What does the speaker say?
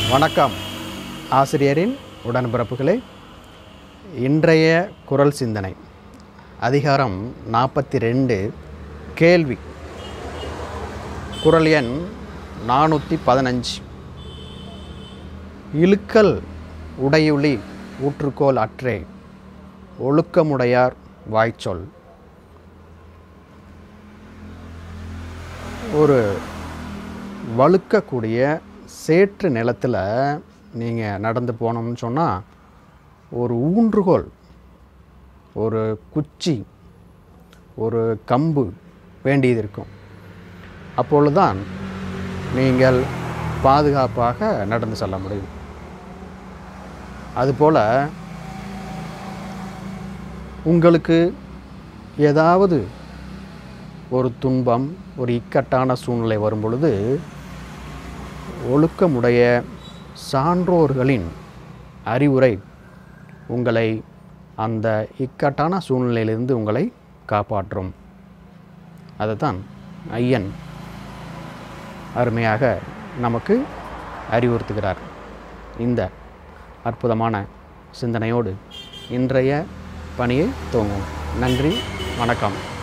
வணக்கம் ஆசிரியரின் உடன்பிறப்புகளே இன்றைய குரல் சிந்தனை அதிகாரம் நாற்பத்தி ரெண்டு கேள்வி குரல் எண் நானூற்றி பதினஞ்சு இழுக்கல் உடையுளி ஊற்றுக்கோல் அற்றே ஒழுக்கமுடையார் வாய்ச்சொல் ஒரு வழுக்கக்கூடிய சேற்று நிலத்தில் நீங்கள் நடந்து போனோம்னு சொன்னால் ஒரு ஊன்றுகோல் ஒரு குச்சி ஒரு கம்பு வேண்டியது இருக்கும் அப்பொழுதுதான் நீங்கள் பாதுகாப்பாக நடந்து செல்ல முடியும் அதுபோல் உங்களுக்கு ஏதாவது ஒரு துன்பம் ஒரு இக்கட்டான சூழ்நிலை வரும் பொழுது ஒழுக்கமுடைய சான்றோர்களின் அறிவுரை உங்களை அந்த இக்கட்டான சூழ்நிலையிலிருந்து உங்களை காப்பாற்றும் அதுதான் ஐயன் அருமையாக நமக்கு அறிவுறுத்துகிறார் இந்த அற்புதமான சிந்தனையோடு இன்றைய பணியை துவங்கும் நன்றி வணக்கம்